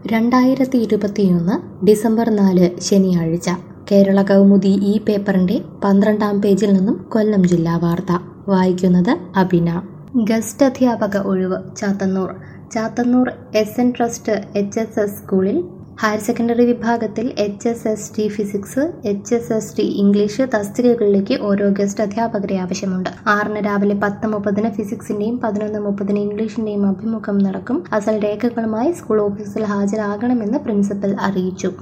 രണ്ടായിരത്തി ഇരുപത്തിയൊന്ന് ഡിസംബർ നാല് ശനിയാഴ്ച കേരള കൗമുദി ഈ പേപ്പറിന്റെ പന്ത്രണ്ടാം പേജിൽ നിന്നും കൊല്ലം ജില്ലാ വാർത്ത വായിക്കുന്നത് അബിന ഗസ്റ്റ് അധ്യാപക ഒഴിവ് Chathannoor Chathannoor S N trust H S S സ്കൂളിൽ ഹയർ സെക്കൻഡറി വിഭാഗത്തിൽ H S S T physics H S S T English തസ്തികകളിലേക്ക് ഓരോ ഗസ്റ്റ് അധ്യാപകരെ ആവശ്യമുണ്ട് ആറിന് രാവിലെ പത്ത് മുപ്പതിന് ഫിസിക്സിന്റെയും പതിനൊന്ന് മുപ്പതിന് ഇംഗ്ലീഷിന്റെയും അഭിമുഖം നടക്കും അസൽ രേഖകളുമായി സ്കൂൾ ഓഫീസിൽ ഹാജരാകണമെന്ന് പ്രിൻസിപ്പൽ അറിയിച്ചു